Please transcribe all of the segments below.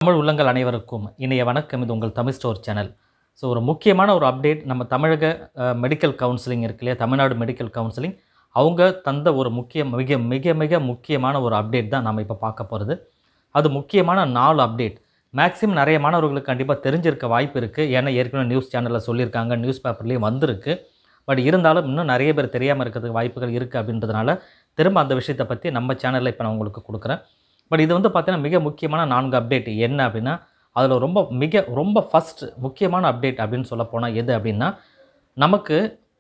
தமிழ் உள்ளங்கள் அனைவருக்கும் இனிய வணக்கம் இது உங்கள் தமிழ் ஸ்டோர் சேனல் ஸோ ஒரு முக்கியமான ஒரு அப்டேட் நம்ம தமிழக மெடிக்கல் கவுன்சிலிங் இருக்கு இல்லையா தமிழ்நாடு மெடிக்கல் கவுன்சிலிங் அவங்க தந்த ஒரு முக்கிய மிக மிக மிக முக்கியமான ஒரு அப்டேட் தான் நம்ம இப்போ பார்க்க போகிறது அது முக்கியமான நாலு அப்டேட் மேக்ஸிமம் நிறைய மாணவர்களுக்கு கண்டிப்பாக தெரிஞ்சிருக்க வாய்ப்பு இருக்குது ஏன்னா ஏற்கனவே நியூஸ் சேனலில் சொல்லியிருக்காங்க நியூஸ் பேப்பர்லேயும் வந்திருக்கு பட் இருந்தாலும் இன்னும் நிறைய பேர் தெரியாமல் இருக்கிறதுக்கு வாய்ப்புகள் இருக்குது அப்படின்றதுனால திரும்ப அந்த விஷயத்தை பற்றி நம்ம சேனலில் இப்போ நான் உங்களுக்கு கொடுக்குறேன் பட் இது வந்து பார்த்தீங்கன்னா மிக முக்கியமான நான்கு அப்டேட் என்ன அப்படின்னா அதில் ரொம்ப மிக ரொம்ப ஃபஸ்ட் முக்கியமான அப்டேட் அப்படின்னு சொல்ல போனால் எது அப்படின்னா நமக்கு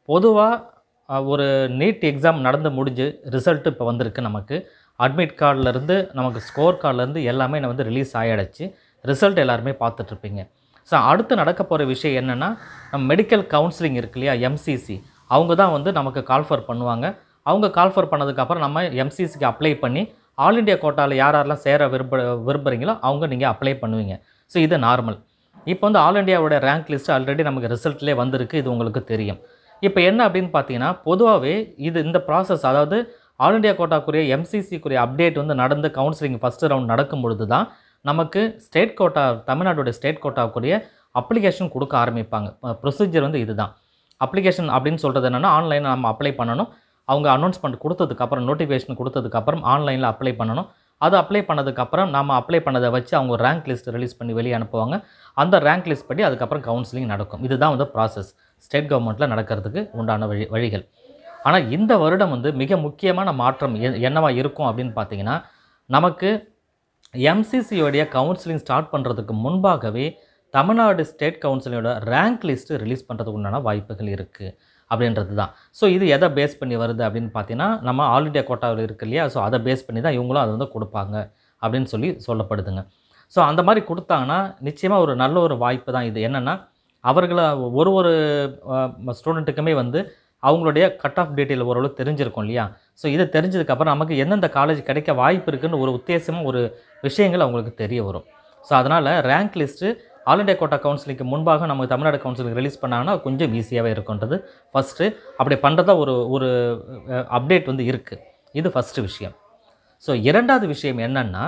பொதுவாக ஒரு நீட் எக்ஸாம் நடந்து முடிஞ்சு ரிசல்ட் இப்போ வந்திருக்கு நமக்கு அட்மிட் கார்டிலேருந்து நமக்கு ஸ்கோர் கார்ட்லேருந்து எல்லாமே நான் வந்து ரிலீஸ் ஆகிடுச்சு ரிசல்ட் எல்லாருமே பார்த்துட்ருப்பீங்க ஸோ அடுத்து நடக்க போகிற விஷயம் என்னென்னா நம்ம மெடிக்கல் கவுன்சிலிங் இருக்கு இல்லையா எம்சிசி அவங்க தான் வந்து நமக்கு கால்ஃபர் பண்ணுவாங்க அவங்க கால்ஃபர் பண்ணதுக்கப்புறம் நம்ம எம்சிசிக்கு அப்ளை பண்ணி ஆல் இண்டியா கோட்டாவில் யார் யாரெல்லாம் சேர விரும்ப விரும்புகிறீங்களோ அவங்க நீங்கள் அப்ளை பண்ணுவீங்க ஸோ இது நார்மல் இப்போ வந்து ஆல் இண்டியாவோட ரேங்க் லிஸ்ட் ஆல்ரெடி நமக்கு ரிசல்ட்லேயே வந்திருக்கு இது உங்களுக்கு தெரியும் இப்போ என்ன அப்படின்னு பார்த்தீங்கன்னா பொதுவாகவே இது இந்த ப்ராசஸ் அதாவது ஆல் இண்டியா கோட்டாக்குரிய எம்சிசிக்குரிய அப்டேட் வந்து நடந்து கவுன்சிலிங் ஃபஸ்ட்டு ரவுண்ட் நடக்கும் பொழுது தான் நமக்கு ஸ்டேட் கோட்டா தமிழ்நாட்டுடைய ஸ்டேட் கோட்டாக்குரிய அப்ளிகேஷன் கொடுக்க ஆரம்பிப்பாங்க ப்ரொசீஜர் வந்து இதுதான் அப்ளிகேஷன் அப்படின்னு சொல்கிறது என்னென்னா ஆன்லைனில் நம்ம அப்ளை பண்ணணும் அவங்க அனௌன்ஸ்மெண்ட் கொடுத்ததுக்கப்புறம் நோட்டிஃபிகேஷன் கொடுத்ததுக்கப்புறம் ஆன்லைனில் அப்ளை பண்ணணும் அது அப்ளை பண்ணதுக்கப்புறம் நம்ம அப்ளை பண்ணதை வச்சு அவங்க ரேங்க் லிஸ்ட் ரிலீஸ் பண்ணி வெளியே அனுப்புவாங்க அந்த ரேங்க் லிஸ்ட் படி அதுக்கப்புறம் கவுன்சிலிங் நடக்கும் இதுதான் வந்து ப்ராசஸ் ஸ்டேட் கவர்மெண்ட்டில் நடக்கிறதுக்கு உண்டான வழி வழிகள் ஆனால் இந்த வருடம் வந்து மிக முக்கியமான மாற்றம் எ- என்னவா இருக்கும் அப்படின்னு பார்த்தீங்கன்னா நமக்கு எம்சிசியோடைய கவுன்சிலிங் ஸ்டார்ட் பண்ணுறதுக்கு முன்பாகவே தமிழ்நாடு ஸ்டேட் கவுன்சிலோட ரேங்க் லிஸ்ட்டு ரிலீஸ் பண்ணுறதுக்கு உண்டான வாய்ப்புகள் இருக்குது அப்படின்றது தான் ஸோ இது எதை பேஸ் பண்ணி வருது அப்படின்னு பார்த்தீங்கன்னா நம்ம ஆல் இண்டியா கோட்டாவில் இருக்கு இல்லையா ஸோ அதை பேஸ் பண்ணி தான் இவங்களும் அதை வந்து கொடுப்பாங்க அப்படின்னு சொல்லி சொல்லப்படுதுங்க ஸோ அந்த மாதிரி கொடுத்தாங்கன்னா நிச்சயமாக ஒரு நல்ல ஒரு வாய்ப்பு தான் இது என்னென்னா அவர்களை ஒரு ஒரு ஸ்டூடெண்ட்டுக்குமே வந்து அவங்களுடைய கட் ஆஃப் டீட்டெயில் ஓரளவு தெரிஞ்சிருக்கும் இல்லையா ஸோ இது தெரிஞ்சதுக்கப்புறம் நமக்கு எந்தெந்த காலேஜ் கிடைக்க வாய்ப்பு இருக்குன்னு ஒரு உத்தேசமாக ஒரு விஷயங்கள் அவங்களுக்கு தெரிய வரும் ஸோ அதனால் rank list all India quota கவுன்சிலிங்க்கு முன்பாக நமக்கு தமிழ்நாடு கவுன்சிலிங் ரிலீஸ் பண்ணாங்கன்னா கொஞ்சம் ஈஸியாகவே இருக்குன்றது ஃபஸ்ட்டு அப்படி பண்ணுறதா ஒரு ஒரு அப்டேட் வந்து இருக்குது இது ஃபஸ்ட்டு விஷயம் ஸோ இரண்டாவது விஷயம் என்னென்னா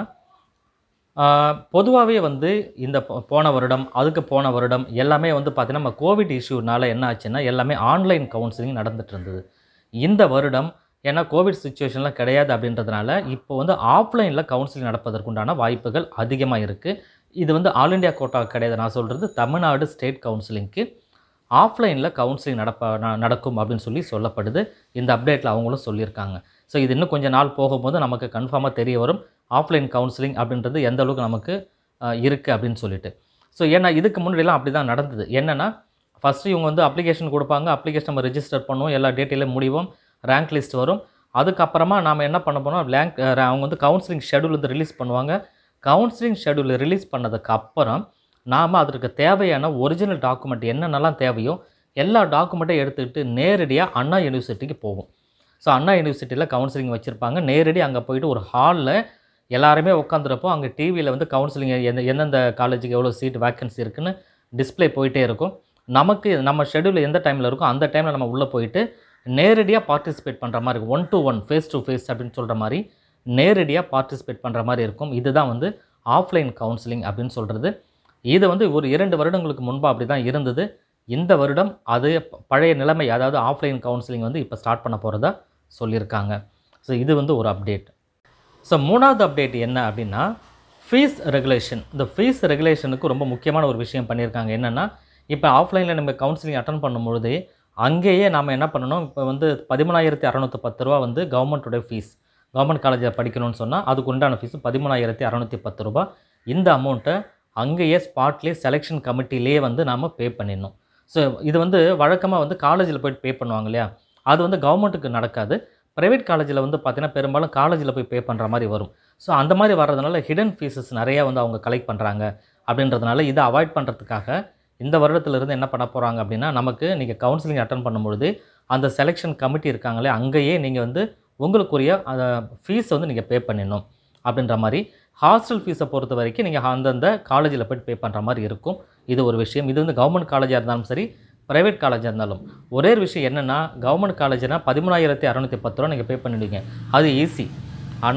பொதுவாகவே வந்து இந்த போ- போன வருடம் அதுக்கு போன வருடம் எல்லாமே வந்து பார்த்திங்கன்னா நம்ம கோவிட் இஷ்யூனால என்ன ஆச்சுன்னா எல்லாமே ஆன்லைன் கவுன்சிலிங் நடந்துட்டு இருந்தது இந்த வருடம் ஏன்னா கோவிட் சுச்சுவேஷன்லாம் கிடையாது அப்படின்றதுனால இப்போ வந்து ஆஃப்லைனில் கவுன்சிலிங் நடப்பதற்குண்டான வாய்ப்புகள் அதிகமாக இருக்குது இது வந்து ஆல் இண்டியா கோட்டா கிடையாது நான் சொல்கிறது தமிழ்நாடு ஸ்டேட் கவுன்சிலிங்க்கு ஆஃப்லைனில் கவுன்சிலிங் நடப்ப ந- நடக்கும் அப்படின்னு சொல்லி சொல்லப்படுது இந்த அப்டேட்டில் அவங்களும் சொல்லியிருக்காங்க ஸோ இது இன்னும் கொஞ்சம் நாள் போகும்போது நமக்கு கன்ஃபார்மாக தெரிய வரும் ஆஃப்லைன் கவுன்சிலிங் அப்படின்றது எந்த அளவுக்கு நமக்கு இருக்குது அப்படின்னு சொல்லிட்டு ஸோ ஏன்னா இதுக்கு முன்னாடிலாம் அப்படி தான் நடந்தது என்னென்னா ஃபஸ்ட்டு இவங்க வந்து அப்ளிகேஷன் கொடுப்பாங்க அப்ளிகேஷன் நம்ம ரெஜிஸ்டர் பண்ணுவோம் எல்லா டேட்டையிலும் முடிவோம் ரேங்க் லிஸ்ட் வரும் அதுக்கப்புறமா நாம் என்ன பண்ண போனோம் ரேங்க் அவங்க வந்து கவுன்சிலிங் ஷெடியூல் வந்து ரிலீஸ் பண்ணுவாங்க கவுன்சிலிங் ஷெடியூல் ரிலீஸ் பண்ணதுக்கு அப்புறம் நாம் அதற்கு தேவையான ஒரிஜினல் டாக்குமெண்ட் என்னென்னலாம் தேவையோ எல்லா டாக்குமெண்ட்டையும் எடுத்துக்கிட்டு நேரடியாக அண்ணா யூனிவர்சிட்டிக்கு போவோம் ஸோ அண்ணா யூனிவர்சிட்டியில் கவுன்சிலிங் வச்சுருப்பாங்க நேரடி அங்கே போயிட்டு ஒரு ஹாலில் எல்லாருமே உட்காந்துருப்போம் அங்கே டிவியில் வந்து கவுன்சிலிங் எந்த எந்தெந்த காலேஜுக்கு எவ்வளோ சீட் வேக்கன்சி இருக்குன்னு டிஸ்ப்ளே போயிட்டே இருக்கும் நமக்கு நம்ம ஷெடியூல் எந்த டைமில் இருக்கோ அந்த டைமில் நம்ம உள்ளே போயிட்டு நேரடியாக பார்ட்டிசிபேட் பண்ணுற மாதிரி இருக்கும் one two one phase two phase அப்படின்னு சொல்கிற மாதிரி நேரடியாக பார்ட்டிசிபேட் பண்ணுற மாதிரி இருக்கும் இதுதான் வந்து ஆஃப்லைன் கவுன்சிலிங் அப்படின்னு சொல்கிறது இது வந்து ஒரு இரண்டு வருடங்களுக்கு முன்பு அப்படி தான் இருந்தது இந்த வருடம் அது ப- பழைய நிலைமை அதாவது ஆஃப்லைன் கவுன்சிலிங் வந்து இப்போ ஸ்டார்ட் பண்ண போகிறதா சொல்லியிருக்காங்க ஸோ இது வந்து ஒரு அப்டேட் ஸோ மூணாவது அப்டேட் என்ன அப்படின்னா ஃபீஸ் ரெகுலேஷன் இந்த ஃபீஸ் ரெகுலேஷனுக்கு ரொம்ப முக்கியமான ஒரு விஷயம் பண்ணியிருக்காங்க என்னென்னா இப்போ ஆஃப்லைனில் நம்ம கவுன்சிலிங் அட்டன் பண்ணும்பொழுது அங்கேயே நாம் என்ன பண்ணணும் இப்போ வந்து பதிமூணாயிரத்தி அறநூற்றி பத்து ரூபா வந்து கவர்மெண்ட்டோட ஃபீஸ் கவர்மெண்ட் காலேஜில் படிக்கணும்னு சொன்னால் அதுக்கு உண்டான ஃபீஸ் பதிமூணாயிரத்தி அறநூற்றி பத்து ரூபா இந்த அமௌண்ட்டை அங்கேயே ஸ்பாட்லேயே செலெக்ஷன் கமிட்டிலேயே வந்து நாம் பே பண்ணிடணும் ஸோ இது வந்து வழக்கமாக வந்து காலேஜில் போயிட்டு பே பண்ணுவாங்க இல்லையா அது வந்து கவர்மெண்ட்டுக்கு நடக்காது ப்ரைவேட் காலேஜில் வந்து பார்த்தீங்கன்னா பெரும்பாலும் காலேஜில் போய் பே பண்ணுற மாதிரி வரும் ஸோ அந்த மாதிரி வர்றதுனால ஹிடன் ஃபீஸஸ் நிறையா வந்து அவங்க கலெக்ட் பண்ணுறாங்க அப்படின்றதுனால இதை அவாய்ட் பண்ணுறதுக்காக இந்த வருடத்திலிருந்து என்ன பண்ண போகிறாங்க அப்படின்னா நமக்கு நீங்கள் கவுன்சிலிங் அட்டன் பண்ணும்பொழுது அந்த செலெக்ஷன் கமிட்டி இருக்காங்களே அங்கேயே நீங்கள் வந்து உங்களுக்குரிய அந்த ஃபீஸ் வந்து நீங்கள் பே பண்ணிடணும் அப்படின்ற மாதிரி ஹாஸ்டல் ஃபீஸை பொறுத்த வரைக்கும் நீங்கள் அந்தந்த காலேஜில் போய்ட்டு பே பண்ணுற மாதிரி இருக்கும் இது ஒரு விஷயம் இது வந்து கவர்மெண்ட் காலேஜாக இருந்தாலும் சரி ப்ரைவேட் காலேஜாக இருந்தாலும் ஒரே ஒரு விஷயம் என்னென்னா கவர்மெண்ட் காலேஜ்னால் பதிமூணாயிரத்தி அறநூற்றி பத்து ரூபா நீங்கள் பே பண்ணிடுவீங்க அது ஈஸி ஆனால்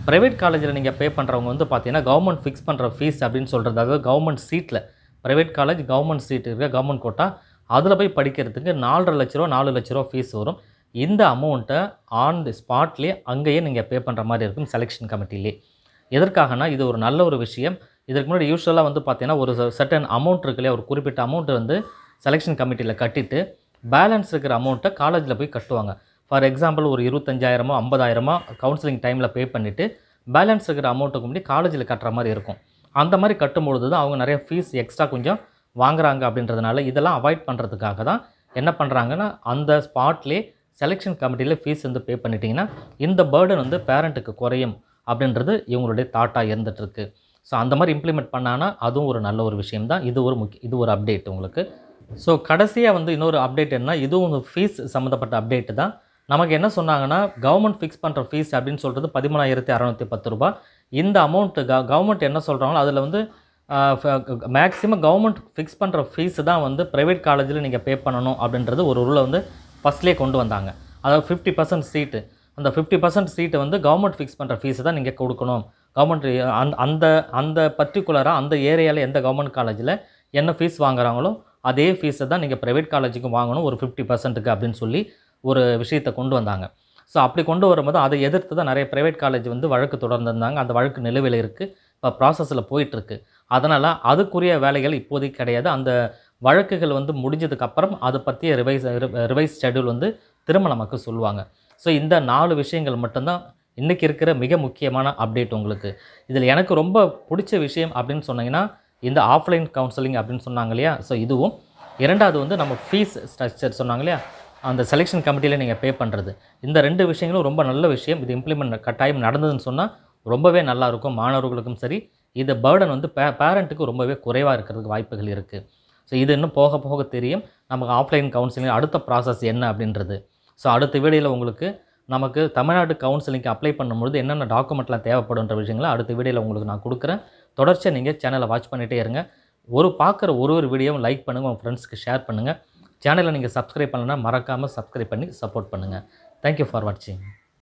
ப்ரைவேட் காலேஜில் நீங்கள் பே பண்ணுறவங்க வந்து பார்த்தீங்கன்னா கவர்மெண்ட் ஃபிக்ஸ் பண்ணுற ஃபீஸ் அப்படின்னு சொல்கிறது அதாவது கவர்மெண்ட் சீட்டில் ப்ரைவேட் காலேஜ் கவர்மெண்ட் சீட் இருக்க கவர்மெண்ட் கோட்டா அதில் போய் படிக்கிறதுக்கு நாலரை லட்ச ரூபா நாலு லட்ச ரூபா ஃபீஸ் வரும் இந்த அமௌண்ட்டை ஆன் தி ஸ்பாட்லேயே அங்கேயே நீங்கள் பே பண்ணுற மாதிரி இருக்கும் செலெக்ஷன் கமிட்டிலே எதற்காகனா இது ஒரு நல்ல ஒரு விஷயம் இதற்கு முன்னாடி யூஸ்வலாக வந்து பார்த்தீங்கன்னா ஒரு சர்டன் அமௌண்ட் இருக்கு இல்லையா ஒரு குறிப்பிட்ட அமௌண்ட்டை வந்து செலெக்ஷன் கமிட்டியில் கட்டிட்டு பேலன்ஸ் இருக்கிற அமௌண்ட்டை காலேஜில் போய் கட்டுவாங்க ஃபார் எக்ஸாம்பிள் ஒரு இருபத்தஞ்சாயிரமோ ஐம்பதாயிரமோ கவுன்சிலிங் டைமில் பே பண்ணிவிட்டு பேலன்ஸ் இருக்கிற அமௌண்ட்டுக்கு முன்னாடி காலேஜில் கட்டுற மாதிரி இருக்கும் அந்த மாதிரி கட்டும்பொழுது தான் அவங்க நிறைய ஃபீஸ் எக்ஸ்ட்ரா கொஞ்சம் வாங்குறாங்க அப்படின்றதுனால இதெல்லாம் அவாய்ட் பண்ணுறதுக்காக தான் என்ன பண்ணுறாங்கன்னா அந்த ஸ்பாட்லேயே செலெக்ஷன் கமிட்டியில் ஃபீஸ் வந்து பே பண்ணிட்டீங்கன்னா இந்த பேர்டன் வந்து பேரண்ட்டுக்கு குறையும் அப்படின்றது இவங்களுடைய தாட்டாக இருந்துகிட்ருக்கு ஸோ அந்த மாதிரி இம்ப்ளிமெண்ட் பண்ணானா அதுவும் ஒரு நல்ல ஒரு விஷயம் தான் இது ஒரு முக்கிய இது ஒரு அப்டேட் உங்களுக்கு ஸோ கடைசியாக வந்து இன்னொரு அப்டேட் என்ன இதுவும் ஃபீஸ் சம்மந்தப்பட்ட அப்டேட் தான் நமக்கு என்ன சொன்னாங்கன்னா கவர்மெண்ட் ஃபிக்ஸ் பண்ணுற ஃபீஸ் அப்படின்னு சொல்கிறது பதிமூணாயிரத்தி அறநூற்றி பத்து ரூபா இந்த அமௌண்ட்டு க கவர்மெண்ட் என்ன சொல்கிறாங்களோ அதில் வந்து மேக்ஸிமம் கவர்மெண்ட் ஃபிக்ஸ் பண்ணுற ஃபீஸ் தான் வந்து ப்ரைவேட் காலேஜில் நீங்கள் பே பண்ணணும் அப்படின்றது ஒரு ரூலை வந்து ஃபஸ்ட்லேயே கொண்டு வந்தாங்க அதாவது ஃபிஃப்டி பர்சன்ட் சீட்டு அந்த ஃபிஃப்டி பர்சன்ட் சீட்டை வந்து கவர்மெண்ட் ஃபிக்ஸ் பண்ணுற ஃபீஸை தான் நீங்கள் கொடுக்கணும் கவர்மெண்ட் அந்த அந்த அந்த பர்டிகுலராக அந்த ஏரியாவில் எந்த கவர்மெண்ட் காலேஜில் என்ன ஃபீஸ் வாங்குறாங்களோ அதே ஃபீஸை தான் நீங்கள் ப்ரைவேட் காலேஜுக்கு வாங்கணும் ஒரு ஃபிஃப்டி பர்சன்ட்டுக்கு அப்படின்னு சொல்லி ஒரு விஷயத்தை கொண்டு வந்தாங்க ஸோ அப்படி கொண்டு வரும்போது அதை எதிர்த்து தான் நிறைய ப்ரைவேட் காலேஜ் வந்து வழக்கு தொடர்ந்துருந்தாங்க அந்த வழக்கு நிலுவையில் இருக்குது இப்போ ப்ராசஸில் போயிட்டுருக்கு அதனால் அதுக்குரிய வேலைகள் இப்போதைக்கு கிடையாது அந்த வழக்குகள் வந்து முடிஞ்சதுக்கப்புறம் அதை பற்றிய ரிவைஸ் ரிவைஸ் ஷெட்யூல் வந்து திரும்ப நமக்கு சொல்லுவாங்க ஸோ இந்த நாலு விஷயங்கள் மட்டும்தான் இன்றைக்கி இருக்கிற மிக முக்கியமான அப்டேட் உங்களுக்கு இதில் எனக்கு ரொம்ப பிடிச்ச விஷயம் அப்படின்னு சொன்னீங்கன்னா இந்த ஆஃப்லைன் கவுன்சிலிங் அப்படின்னு சொன்னாங்க இல்லையா ஸோ இதுவும் இரண்டாவது வந்து நம்ம ஃபீஸ் ஸ்ட்ரக்சர் சொன்னாங்க இல்லையா அந்த செலெக்ஷன் கமிட்டியில் நீங்கள் பே பண்ணுறது இந்த ரெண்டு விஷயங்களும் ரொம்ப நல்ல விஷயம் இது இம்ப்ளிமெண்ட் கட்டாயம் நடந்ததுன்னு சொன்னால் ரொம்பவே நல்லா இருக்கும் மாணவர்களுக்கும் சரி இது பேர்டன் வந்து பே பேரண்ட்டுக்கு ரொம்பவே குறைவாக இருக்கிறதுக்கு வாய்ப்புகள் இருக்குது ஸோ இது இன்னும் போக போக தெரியும் நமக்கு ஆஃப்லைன் கவுன்சிலிங் அடுத்த ப்ராசஸ் என்ன அப்படின்றது ஸோ அடுத்த வீடியோவில் உங்களுக்கு நமக்கு தமிழ்நாடு கவுன்சிலிங்க்கு அப்ளை பண்ணும்பொழுது என்னென்ன டாக்குமெண்ட்லாம் தேவைப்படுன்ற விஷயங்களை அடுத்த வீடியோவில் உங்களுக்கு நான் கொடுக்குறேன் தொடர்ச்சியாக நீங்கள் சேனலை வாட்ச் பண்ணிகிட்டே இருங்க ஒரு பார்க்குற ஒரு ஒரு வீடியோவும் லைக் பண்ணுங்கள் உங்கள் ஃப்ரெண்ட்ஸ்க்கு ஷேர் பண்ணுங்கள் சேனலை நீங்கள் சப்ஸ்கிரைப் பண்ணலன்னா மறக்காமல் சப்ஸ்கிரைப் பண்ணி சப்போர்ட் பண்ணுங்கள் தேங்க்யூ ஃபார் வாட்சிங்